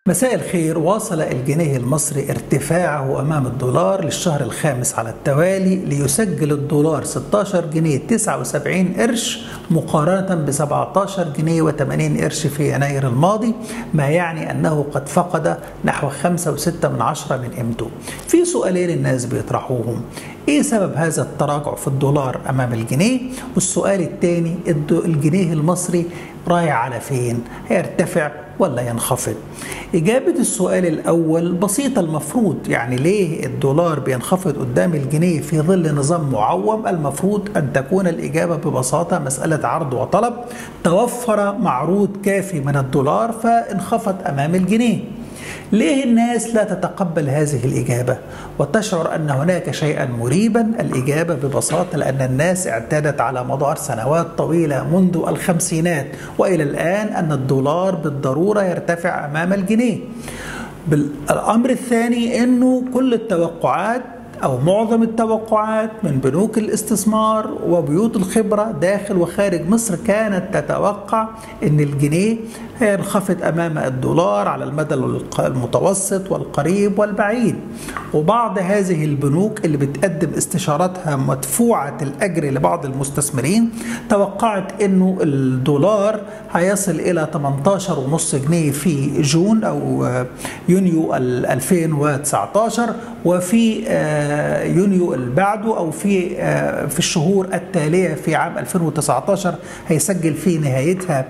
مساء الخير واصل الجنيه المصري ارتفاعه أمام الدولار للشهر الخامس على التوالي ليسجل الدولار 16 جنيه 79 قرش مقارنة ب 17 جنيه و80 قرش في يناير الماضي ما يعني أنه قد فقد نحو 5.6 من عشرة من قيمته في سؤالين الناس بيطرحوهم ايه سبب هذا التراجع في الدولار امام الجنيه والسؤال الثاني الجنيه المصري رايح على فين هيرتفع ولا ينخفض إجابة السؤال الأول بسيطة المفروض يعني ليه الدولار بينخفض قدام الجنيه في ظل نظام معوم المفروض أن تكون الإجابة ببساطة مسألة عرض وطلب توفر معروض كافي من الدولار فانخفض أمام الجنيه ليه الناس لا تتقبل هذه الإجابة وتشعر أن هناك شيئا مريبا الإجابة ببساطة لأن الناس اعتادت على مدار سنوات طويلة منذ الخمسينات وإلى الآن أن الدولار بالضرورة يرتفع أمام الجنيه الأمر الثاني أنه كل التوقعات أو معظم التوقعات من بنوك الاستثمار وبيوت الخبرة داخل وخارج مصر كانت تتوقع أن الجنيه هينخفض أمام الدولار على المدى المتوسط والقريب والبعيد وبعض هذه البنوك اللي بتقدم استشاراتها مدفوعة الأجر لبعض المستثمرين توقعت أنه الدولار هيصل إلى 18.5 جنيه في جون أو يونيو 2019 وفي يونيو اللي بعده او في في الشهور التاليه في عام 2019 هيسجل في نهايتها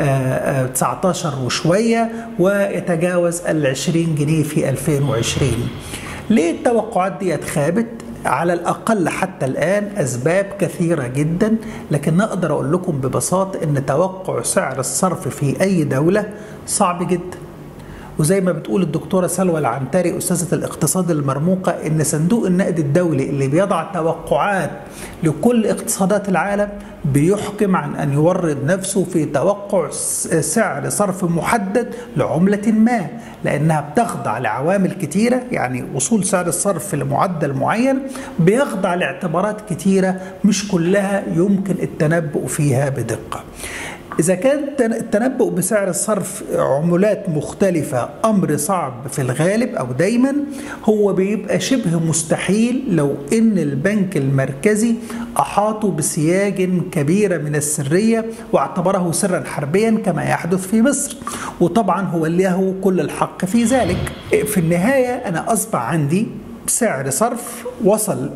19 وشويه ويتجاوز ال 20 جنيه في 2020 ليه التوقعات دي خابت على الأقل حتى الآن أسباب كثيرة جدا لكن أقدر أقول لكم ببساطة أن توقع سعر الصرف في أي دولة صعب جدا وزي ما بتقول الدكتورة سلوى العنتري أستاذة الاقتصاد المرموقة إن صندوق النقد الدولي اللي بيضع توقعات لكل اقتصادات العالم بيحكم عن أن يورد نفسه في توقع سعر صرف محدد لعملة ما لأنها بتخضع لعوامل كتيرة يعني وصول سعر الصرف لمعدل معين بيخضع لاعتبارات كتيرة مش كلها يمكن التنبؤ فيها بدقة إذا كان التنبؤ بسعر الصرف عملات مختلفة أمر صعب في الغالب أو دايما هو بيبقى شبه مستحيل لو إن البنك المركزي أحاطه بسياج كبيرة من السرية واعتبره سرا حربيا كما يحدث في مصر وطبعا هو له كل الحق في ذلك في النهاية أنا أصبح عندي سعر صرف وصل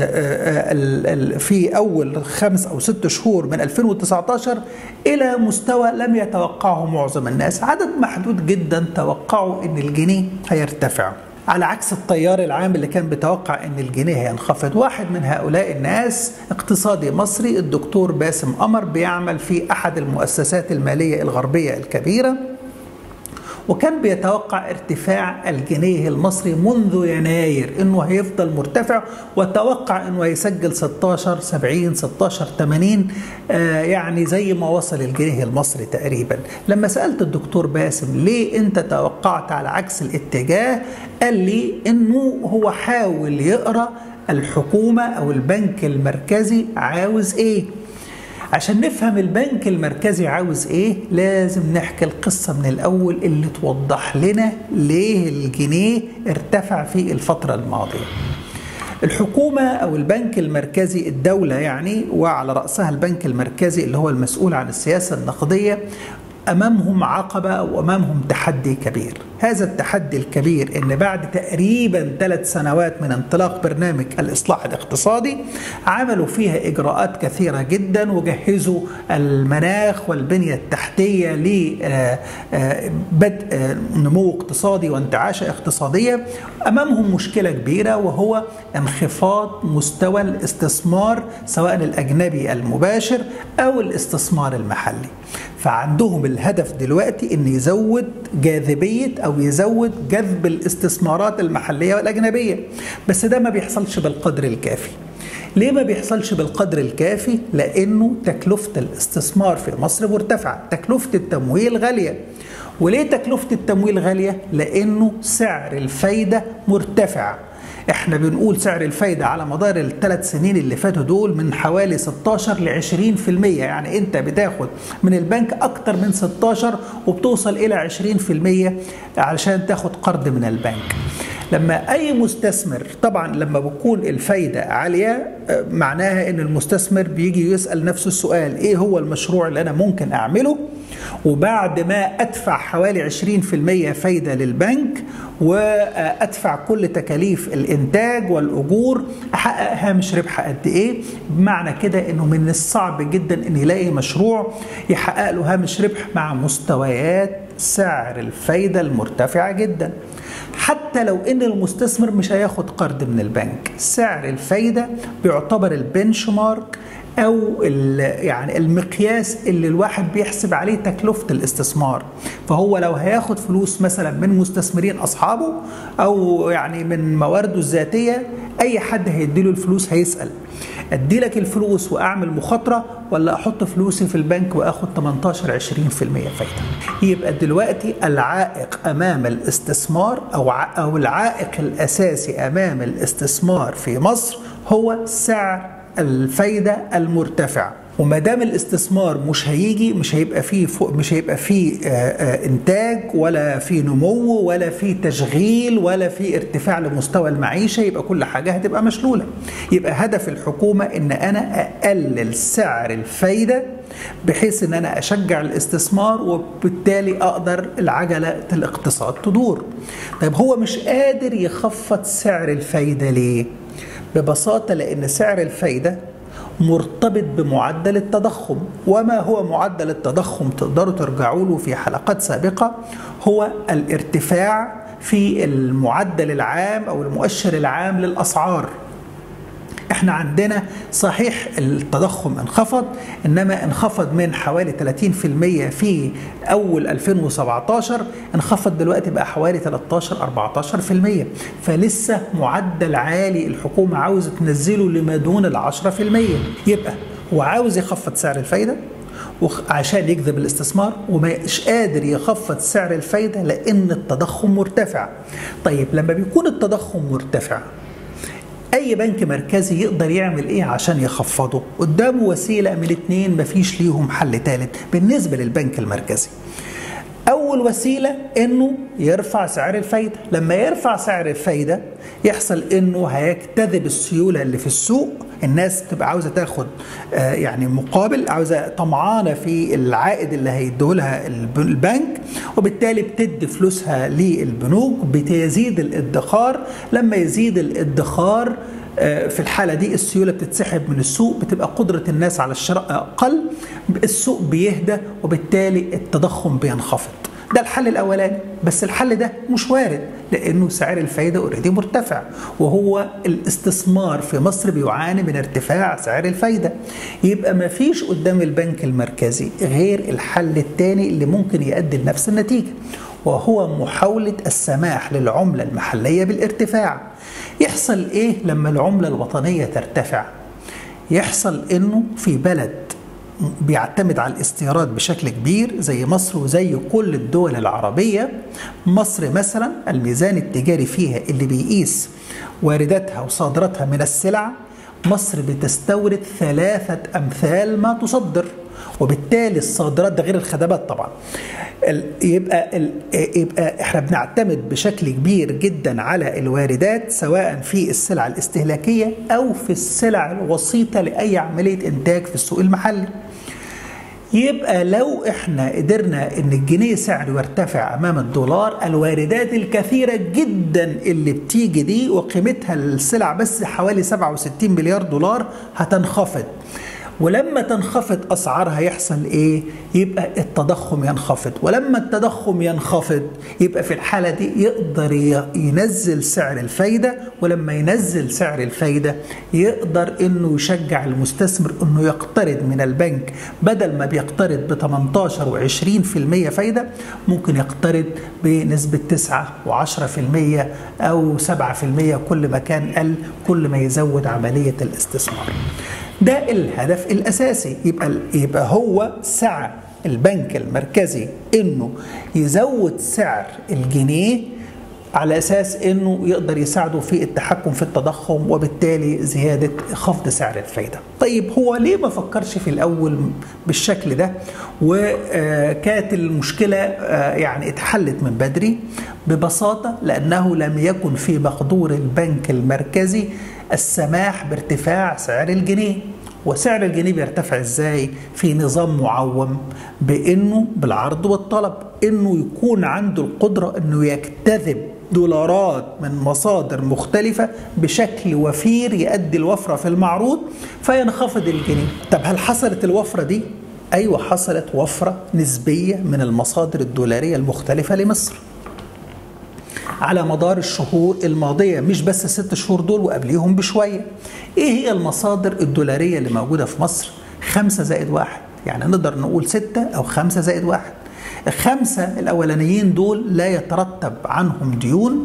في أول خمس أو ست شهور من 2019 إلى مستوى لم يتوقعه معظم الناس عدد محدود جدا توقعوا أن الجنيه هيرتفع على عكس التيار العام اللي كان بيتوقع ان الجنيه هينخفض واحد من هؤلاء الناس اقتصادي مصري الدكتور باسم قمر بيعمل في احد المؤسسات الماليه الغربيه الكبيره وكان بيتوقع ارتفاع الجنيه المصري منذ يناير انه هيفضل مرتفع وتوقع انه هيسجل 16 70 16 80 آه يعني زي ما وصل الجنيه المصري تقريبا لما سالت الدكتور باسم ليه انت توقعت على عكس الاتجاه قال لي انه هو حاول يقرا الحكومه او البنك المركزي عاوز ايه عشان نفهم البنك المركزي عاوز ايه لازم نحكي القصة من الأول اللي توضح لنا ليه الجنيه ارتفع في الفترة الماضية الحكومة أو البنك المركزي الدولة يعني وعلى رأسها البنك المركزي اللي هو المسؤول عن السياسة النقدية امامهم عقبه او امامهم تحدي كبير هذا التحدي الكبير ان بعد تقريبا ثلاث سنوات من انطلاق برنامج الاصلاح الاقتصادي عملوا فيها اجراءات كثيره جدا وجهزوا المناخ والبنيه التحتيه لبدء نمو اقتصادي وانتعاشه اقتصاديه امامهم مشكله كبيره وهو انخفاض مستوى الاستثمار سواء الاجنبي المباشر او الاستثمار المحلي فعندهم الهدف دلوقتي ان يزود جاذبيه او يزود جذب الاستثمارات المحليه والاجنبيه بس ده ما بيحصلش بالقدر الكافي ليه ما بيحصلش بالقدر الكافي لانه تكلفه الاستثمار في مصر مرتفعه تكلفه التمويل غاليه وليه تكلفه التمويل غاليه لانه سعر الفايده مرتفع احنا بنقول سعر الفايدة على مدار الثلاث سنين اللي فاتوا دول من حوالي 16 ل 20% يعني انت بتاخد من البنك اكتر من 16 وبتوصل الى 20% علشان تاخد قرض من البنك لما اي مستثمر طبعا لما بتكون الفايده عاليه معناها ان المستثمر بيجي يسال نفسه السؤال ايه هو المشروع اللي انا ممكن اعمله وبعد ما ادفع حوالي 20% فايده للبنك وادفع كل تكاليف الانتاج والاجور احقق هامش ربح قد ايه بمعنى كده انه من الصعب جدا ان يلاقي مشروع يحقق له هامش ربح مع مستويات سعر الفايده المرتفعه جدا حتى لو ان المستثمر مش هياخد قرض من البنك سعر الفايده بيعتبر البنش مارك او يعني المقياس اللي الواحد بيحسب عليه تكلفه الاستثمار فهو لو هياخد فلوس مثلا من مستثمرين اصحابه او يعني من موارده الذاتيه اي حد هيديله الفلوس هيسال ادي لك الفلوس واعمل مخاطره ولا احط فلوسي في البنك واخد 18 20% فايده يبقى دلوقتي العائق امام الاستثمار او او العائق الاساسي امام الاستثمار في مصر هو سعر الفايده المرتفع وما دام الاستثمار مش هيجي مش هيبقى فيه مش هيبقى فيه انتاج ولا في نمو ولا في تشغيل ولا في ارتفاع لمستوى المعيشه يبقى كل حاجه هتبقى مشلوله يبقى هدف الحكومه ان انا اقلل سعر الفايده بحيث ان انا اشجع الاستثمار وبالتالي اقدر العجله الاقتصاد تدور طيب هو مش قادر يخفض سعر الفايده ليه ببساطه لان سعر الفايده مرتبط بمعدل التضخم وما هو معدل التضخم تقدروا ترجعوا له في حلقات سابقة هو الارتفاع في المعدل العام أو المؤشر العام للأسعار احنا عندنا صحيح التضخم انخفض انما انخفض من حوالي 30% في اول 2017 انخفض دلوقتي بقى حوالي 13 14% فلسه معدل عالي الحكومه عاوزه تنزله لما دون ال 10% يبقى هو عاوز يخفض سعر الفايده عشان يجذب الاستثمار ومش قادر يخفض سعر الفايده لان التضخم مرتفع. طيب لما بيكون التضخم مرتفع اي بنك مركزي يقدر يعمل ايه عشان يخفضه قدامه وسيله من اتنين مفيش ليهم حل ثالث بالنسبه للبنك المركزي اول وسيله انه يرفع سعر الفايده لما يرفع سعر الفايده يحصل انه هيجتذب السيوله اللي في السوق الناس تبقى عاوزه تاخد آه يعني مقابل عاوزه طمعانه في العائد اللي هيديهولها البنك وبالتالي بتدي فلوسها للبنوك بتزيد الادخار لما يزيد الادخار في الحالة دي السيولة بتتسحب من السوق بتبقى قدرة الناس على الشراء أقل السوق بيهدى وبالتالي التضخم بينخفض ده الحل الاولاني بس الحل ده مش وارد لانه سعر الفايده اوريدي مرتفع وهو الاستثمار في مصر بيعاني من ارتفاع سعر الفايده يبقى ما فيش قدام البنك المركزي غير الحل الثاني اللي ممكن يؤدي لنفس النتيجه وهو محاوله السماح للعمله المحليه بالارتفاع يحصل ايه لما العمله الوطنيه ترتفع يحصل انه في بلد بيعتمد على الاستيراد بشكل كبير زي مصر وزي كل الدول العربية مصر مثلا الميزان التجاري فيها اللي بيقيس وارداتها وصادراتها من السلع مصر بتستورد ثلاثة أمثال ما تصدر وبالتالي الصادرات ده غير الخدمات طبعا يبقى يبقى احنا بنعتمد بشكل كبير جدا على الواردات سواء في السلع الاستهلاكيه او في السلع الوسيطه لاي عمليه انتاج في السوق المحلي. يبقى لو احنا قدرنا ان الجنيه سعره يرتفع امام الدولار الواردات الكثيره جدا اللي بتيجي دي وقيمتها السلع بس حوالي 67 مليار دولار هتنخفض. ولما تنخفض اسعارها يحصل ايه؟ يبقى التضخم ينخفض، ولما التضخم ينخفض يبقى في الحاله دي يقدر ينزل سعر الفايده، ولما ينزل سعر الفايده يقدر انه يشجع المستثمر انه يقترض من البنك بدل ما بيقترض ب 18 و20% فايده ممكن يقترض بنسبه 9 و10% او 7% كل ما كان قل كل ما يزود عمليه الاستثمار. ده الهدف الاساسي يبقى يبقى هو سعى البنك المركزي انه يزود سعر الجنيه على اساس انه يقدر يساعده في التحكم في التضخم وبالتالي زياده خفض سعر الفايده. طيب هو ليه ما فكرش في الاول بالشكل ده وكانت المشكله يعني اتحلت من بدري ببساطه لانه لم يكن في مقدور البنك المركزي السماح بارتفاع سعر الجنيه وسعر الجنيه بيرتفع ازاي في نظام معوم بانه بالعرض والطلب انه يكون عنده القدره انه يجتذب دولارات من مصادر مختلفة بشكل وفير يؤدي الوفرة في المعروض فينخفض الجنيه طب هل حصلت الوفرة دي؟ أيوة حصلت وفرة نسبية من المصادر الدولارية المختلفة لمصر على مدار الشهور الماضية مش بس الست شهور دول وقبليهم بشوية ايه هي المصادر الدولارية اللي موجودة في مصر خمسة زائد واحد يعني نقدر نقول ستة أو خمسة زائد واحد الخمسة الأولانيين دول لا يترتب عنهم ديون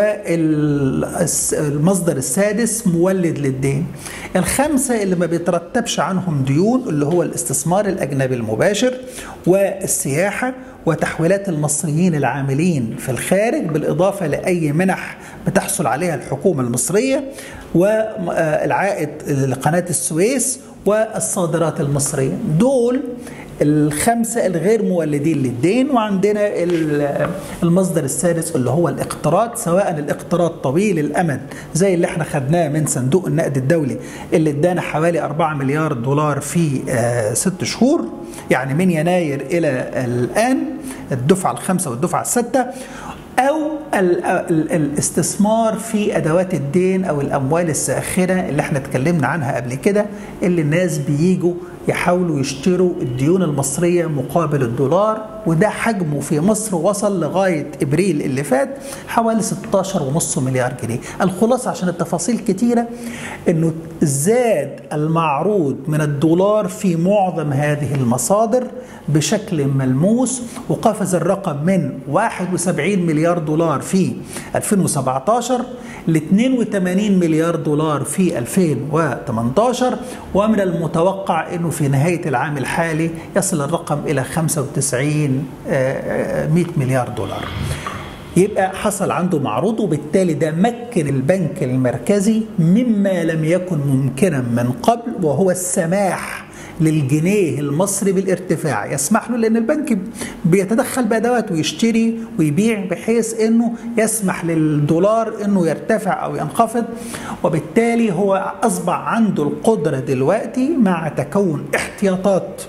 والمصدر السادس مولد للدين الخمسة اللي ما بيترتبش عنهم ديون اللي هو الاستثمار الأجنبي المباشر والسياحة وتحويلات المصريين العاملين في الخارج بالإضافة لأي منح بتحصل عليها الحكومة المصرية والعائد لقناة السويس والصادرات المصرية دول الخمسة الغير مولدين للدين وعندنا المصدر السادس اللي هو الاقتراض سواء الاقتراض طويل الأمد زي اللي احنا خدناه من صندوق النقد الدولي اللي ادانا حوالي 4 مليار دولار في ست شهور يعني من يناير إلى الآن الدفعة الخامسة والدفعة الستة أو الاستثمار في أدوات الدين أو الأموال الساخنة اللي احنا اتكلمنا عنها قبل كده اللي الناس بيجوا يحاولوا يشتروا الديون المصرية مقابل الدولار وده حجمه في مصر وصل لغاية إبريل اللي فات حوالي 16.5 مليار جنيه الخلاصة عشان التفاصيل كتيرة أنه زاد المعروض من الدولار في معظم هذه المصادر بشكل ملموس وقفز الرقم من 71 مليار دولار في 2017 ل 82 مليار دولار في 2018 ومن المتوقع أنه في نهاية العام الحالي يصل الرقم إلى 95 100 مليار دولار يبقى حصل عنده معروض وبالتالي ده مكن البنك المركزي مما لم يكن ممكنا من قبل وهو السماح للجنيه المصري بالارتفاع يسمح له لان البنك بيتدخل بادوات ويشتري ويبيع بحيث انه يسمح للدولار انه يرتفع او ينخفض وبالتالي هو اصبح عنده القدره دلوقتي مع تكون احتياطات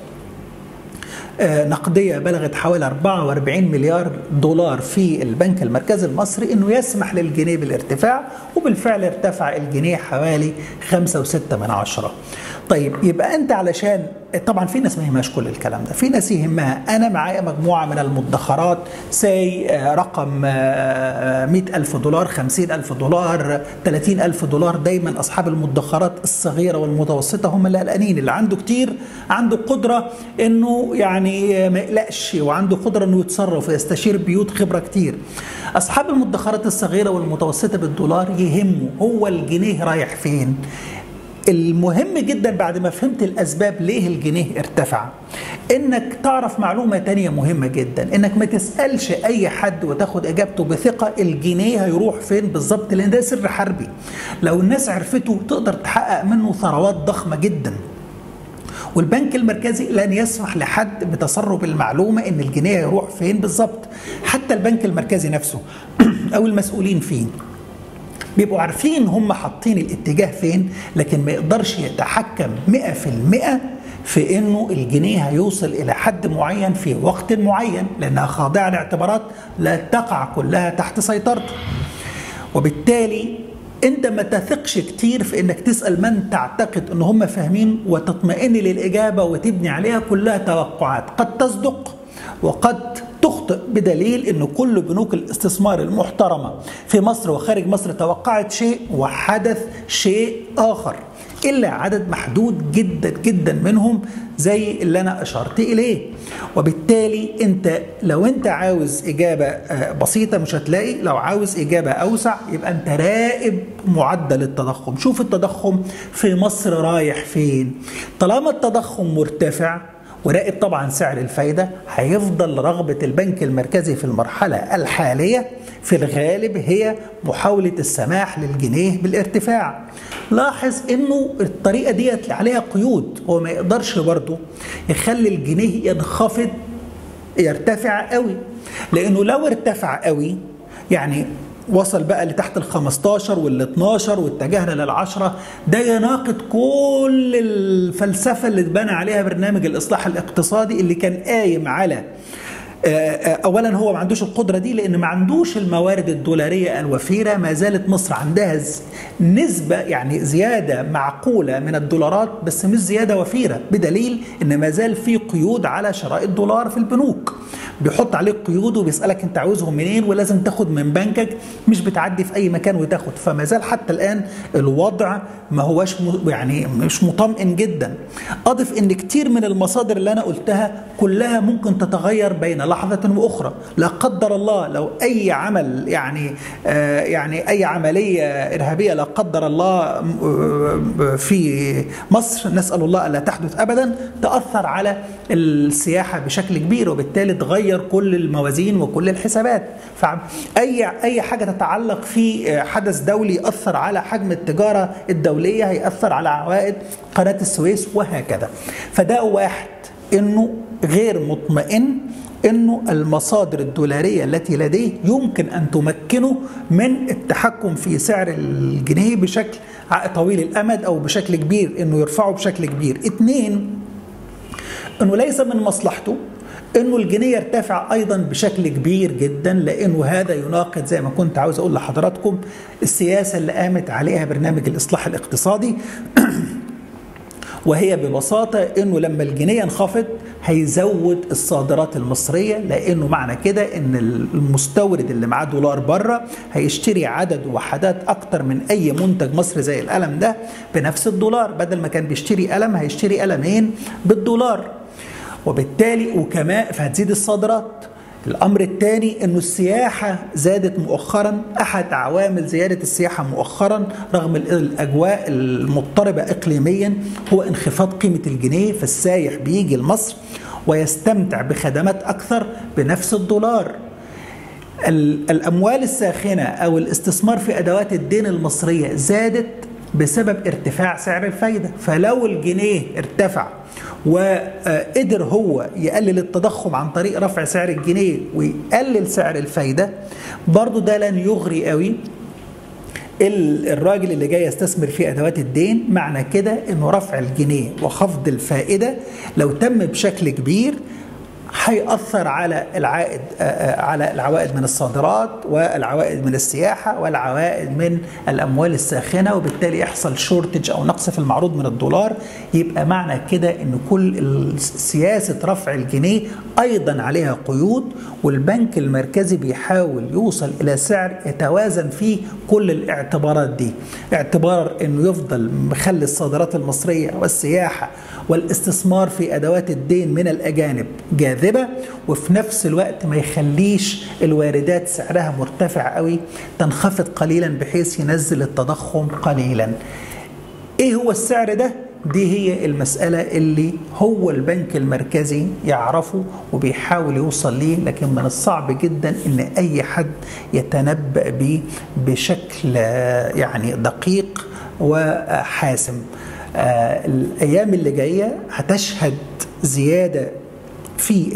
نقديه بلغت حوالي 44 مليار دولار في البنك المركزي المصري انه يسمح للجنيه بالارتفاع وبالفعل ارتفع الجنيه حوالي 5.6 من عشرة طيب يبقى انت علشان طبعا في ناس ما يهمهاش كل الكلام ده في ناس يهمها انا معايا مجموعه من المدخرات سي رقم 100000 دولار 50000 دولار 30000 دولار دايما اصحاب المدخرات الصغيره والمتوسطه هم اللي قلقانين اللي عنده كتير عنده قدره انه يعني ما يقلقش وعنده قدره انه يتصرف ويستشير بيوت خبره كتير اصحاب المدخرات الصغيره والمتوسطه بالدولار يهمه هو الجنيه رايح فين المهم جدا بعد ما فهمت الاسباب ليه الجنيه ارتفع انك تعرف معلومه تانية مهمه جدا انك ما تسالش اي حد وتاخد اجابته بثقه الجنيه هيروح فين بالظبط لان ده سر حربي لو الناس عرفته تقدر تحقق منه ثروات ضخمه جدا والبنك المركزي لن يسمح لحد بتسرب المعلومه ان الجنيه هيروح فين بالظبط حتى البنك المركزي نفسه او المسؤولين فيه بيبقوا عارفين هم حاطين الاتجاه فين لكن ما يقدرش يتحكم 100% في انه الجنيه هيوصل الى حد معين في وقت معين لانها خاضعه لاعتبارات لا تقع كلها تحت سيطرته وبالتالي انت ما تثقش كتير في انك تسال من تعتقد ان هم فاهمين وتطمئن للاجابه وتبني عليها كلها توقعات قد تصدق وقد تخطئ بدليل ان كل بنوك الاستثمار المحترمه في مصر وخارج مصر توقعت شيء وحدث شيء اخر الا عدد محدود جدا جدا منهم زي اللي انا اشرت اليه وبالتالي انت لو انت عاوز اجابه بسيطه مش هتلاقي لو عاوز اجابه اوسع يبقى انت راقب معدل التضخم شوف التضخم في مصر رايح فين طالما التضخم مرتفع وراقب طبعا سعر الفايدة هيفضل رغبة البنك المركزي في المرحلة الحالية في الغالب هي محاولة السماح للجنيه بالارتفاع لاحظ انه الطريقة ديت عليها قيود هو ما يقدرش برضه يخلي الجنيه ينخفض يرتفع قوي لانه لو ارتفع قوي يعني وصل بقى لتحت ال 15 وال 12 واتجهنا لل 10 ده يناقض كل الفلسفه اللي اتبنى عليها برنامج الاصلاح الاقتصادي اللي كان قايم على اولا هو ما عندوش القدره دي لان ما عندوش الموارد الدولاريه الوفيره ما زالت مصر عندها نسبه يعني زياده معقوله من الدولارات بس مش زياده وفيره بدليل ان ما زال في قيود على شراء الدولار في البنوك بيحط عليك قيود وبيسالك انت عاوزهم منين ولازم تاخد من بنكك مش بتعدي في اي مكان وتاخد فما زال حتى الان الوضع ما هوش يعني مش مطمئن جدا اضف ان كتير من المصادر اللي انا قلتها كلها ممكن تتغير بين لحظه واخرى لا قدر الله لو اي عمل يعني آه يعني اي عمليه ارهابيه لا قدر الله في مصر نسال الله الا تحدث ابدا تاثر على السياحه بشكل كبير وبالتالي تغير كل الموازين وكل الحسابات فاي اي حاجه تتعلق في حدث دولي ياثر على حجم التجاره الدوليه هياثر على عوائد قناه السويس وهكذا فده واحد انه غير مطمئن انه المصادر الدولاريه التي لديه يمكن ان تمكنه من التحكم في سعر الجنيه بشكل طويل الامد او بشكل كبير انه يرفعه بشكل كبير اثنين انه ليس من مصلحته انه الجنيه يرتفع ايضا بشكل كبير جدا لانه هذا يناقض زي ما كنت عاوز اقول لحضراتكم السياسه اللي قامت عليها برنامج الاصلاح الاقتصادي وهي ببساطة أنه لما الجنيه ينخفض هيزود الصادرات المصرية لأنه معنى كده أن المستورد اللي معاه دولار بره هيشتري عدد وحدات أكتر من أي منتج مصري زي القلم ده بنفس الدولار بدل ما كان بيشتري قلم هيشتري قلمين بالدولار وبالتالي وكمان فهتزيد الصادرات الأمر الثاني أنه السياحة زادت مؤخرا أحد عوامل زيادة السياحة مؤخرا رغم الأجواء المضطربة إقليميا هو انخفاض قيمة الجنيه فالسايح بيجي لمصر ويستمتع بخدمات أكثر بنفس الدولار الأموال الساخنة أو الاستثمار في أدوات الدين المصرية زادت بسبب ارتفاع سعر الفايدة فلو الجنيه ارتفع وقدر هو يقلل التضخم عن طريق رفع سعر الجنيه ويقلل سعر الفايدة برضو ده لن يغري قوي الراجل اللي جاي يستثمر في ادوات الدين معنى كده انه رفع الجنيه وخفض الفائده لو تم بشكل كبير هيأثر على العائد على العوائد من الصادرات والعوائد من السياحة والعوائد من الأموال الساخنة وبالتالي يحصل شورتج أو نقص في المعروض من الدولار يبقى معنى كده أن كل سياسة رفع الجنيه أيضا عليها قيود والبنك المركزي بيحاول يوصل إلى سعر يتوازن فيه كل الاعتبارات دي اعتبار أنه يفضل مخلي الصادرات المصرية والسياحة والاستثمار في أدوات الدين من الأجانب جاذبة وفي نفس الوقت ما يخليش الواردات سعرها مرتفع قوي تنخفض قليلا بحيث ينزل التضخم قليلا ايه هو السعر ده دي هي المسألة اللي هو البنك المركزي يعرفه وبيحاول يوصل ليه لكن من الصعب جدا ان اي حد يتنبأ به بشكل يعني دقيق وحاسم آه الايام اللي جايه هتشهد زياده في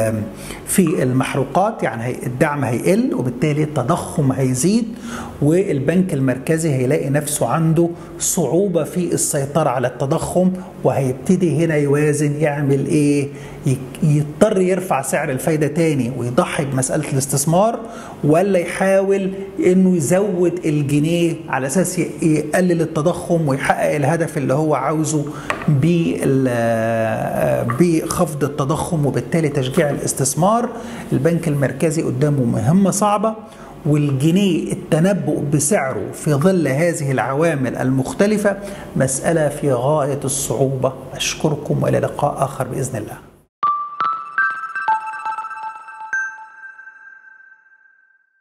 في المحروقات يعني الدعم هيقل وبالتالي التضخم هيزيد والبنك المركزي هيلاقي نفسه عنده صعوبة في السيطرة على التضخم وهيبتدي هنا يوازن يعمل ايه يضطر يرفع سعر الفايدة تاني ويضحي بمسألة الاستثمار ولا يحاول انه يزود الجنيه على اساس يقلل التضخم ويحقق الهدف اللي هو عاوزه بخفض التضخم وبالتالي تشجيع الاستثمار البنك المركزي قدامه مهمة صعبة والجنيه التنبؤ بسعره في ظل هذه العوامل المختلفة مسألة في غاية الصعوبة أشكركم وإلى لقاء آخر بإذن الله